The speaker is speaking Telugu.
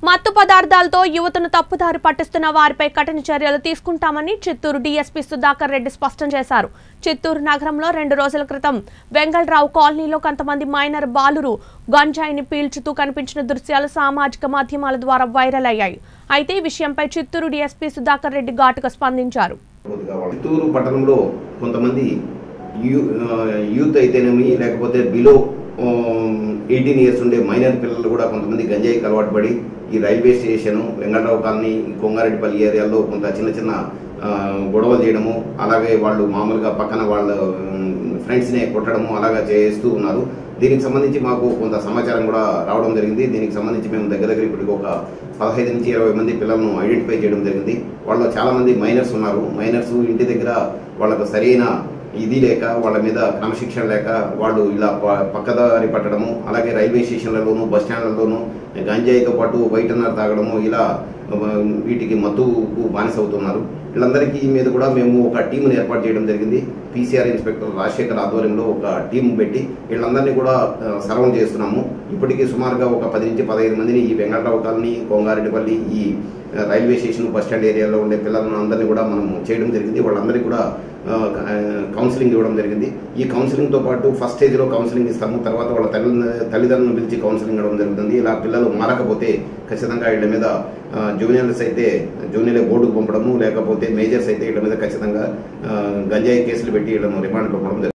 మత్తు పదార్థాలతో యువతను తప్పుదారి పట్టిస్తున్న వారిపై కఠిన చర్యలు తీసుకుంటామని చిత్తూరు డీఎస్పీ సుధాకర్ రెడ్డి స్పష్టం చేశారు చిత్తూరు నగరంలో రెండు రోజుల క్రితం వెంగళరావు కాలనీలో కొంతమంది మైనర్ బాలురు గంజాయిని పీల్చుతూ కనిపించిన దృశ్యాలు సామాజిక మాధ్యమాల ద్వారా వైరల్ అయ్యాయి అయితే ఈ విషయంపై చిత్తూరు డీఎస్పీ సుధాకర్ రెడ్డి ఘాటుగా స్పందించారు కొద్దిగా వాళ్ళు చిత్తూరు పట్టణంలో కొంతమంది యూ ఆ, యూత్ అయితేనేమి లేకపోతే బిలో ఎయిటీన్ ఇయర్స్ ఉండే మైనర్ పిల్లలు కూడా కొంతమంది గంజాయికి అలవాటు పడి ఈ railway station Vengalrao colony Kongareddipalli ఏరియాలో కొంత చిన్న చిన్న ఆ, గొడవలు చేయడము అలాగే వాళ్ళు మామూలుగా పక్కన వాళ్ళ ఫ్రెండ్స్ని కొట్టడము అలాగా చేస్తూ ఉన్నారు దీనికి సంబంధించి మాకు కొంత సమాచారం కూడా రావడం జరిగింది దీనికి సంబంధించి మేము దగ్గర దగ్గర ఇప్పటికి ఒక పదహైదు నుంచి ఇరవై మంది పిల్లలను ఐడెంటిఫై చేయడం జరిగింది వాళ్ళలో చాలా మంది మైనర్స్ ఉన్నారు మైనర్స్ ఇంటి దగ్గర వాళ్ళకు సరైన ఇది లేక వాళ్ళ మీద క్రమశిక్షణ లేక వాళ్ళు ఇలా ప- పక్కదారి పట్టడము అలాగే రైల్వే స్టేషన్లలోను బస్ స్టాండ్లలోను గంజాయితో పాటు వైటనర్ తాగడము ఇలా ఆ, వీటికి మత్తుకు బానిసవుతున్నారు వీళ్ళందరికీ మీద కూడా మేము ఒక టీంని ఏర్పాటు చేయడం జరిగింది పీసీఆర్ ఇన్స్పెక్టర్ రాజశేఖర్ ఆధ్వర్యంలో ఒక టీం పెట్టి వీళ్ళందరినీ కూడా సర్వం చేస్తున్నాము ఇప్పటికీ సుమారుగా ఒక పది నుంచి పదహైదు మందిని ఈ వెంగళరావు కాలనీ కొంగారెడ్డిపల్లి ఈ ఆ, రైల్వే స్టేషన్ బస్ స్టాండ్ ఏరియాలో ఉండే పిల్లలను అందరినీ కూడా మనం చేయడం జరిగింది వాళ్ళందరికీ కూడా ఆ, ఆ, కౌన్సిలింగ్ ఇవ్వడం జరిగింది ఈ కౌన్సిలింగ్తో పాటు ఫస్ట్ స్టేజ్లో కౌన్సిలింగ్ ఇస్తాము తర్వాత వాళ్ళ తల్లి తల్లిదండ్రులను పిలిచి కౌన్సిలింగ్ ఇవ్వడం జరుగుతుంది ఇలా పిల్లలు మారకపోతే ఖచ్చితంగా వీళ్ళ మీద జూనియర్స్ అయితే జూనియర్ బోర్డుకు పంపడము లేకపోతే మేజర్స్ అయితే వీళ్ళ మీద ఖచ్చితంగా ఆ, గంజాయి కేసులు పెట్టి వీళ్ళను రిమాండ్ పంపడం జరుగుతుంది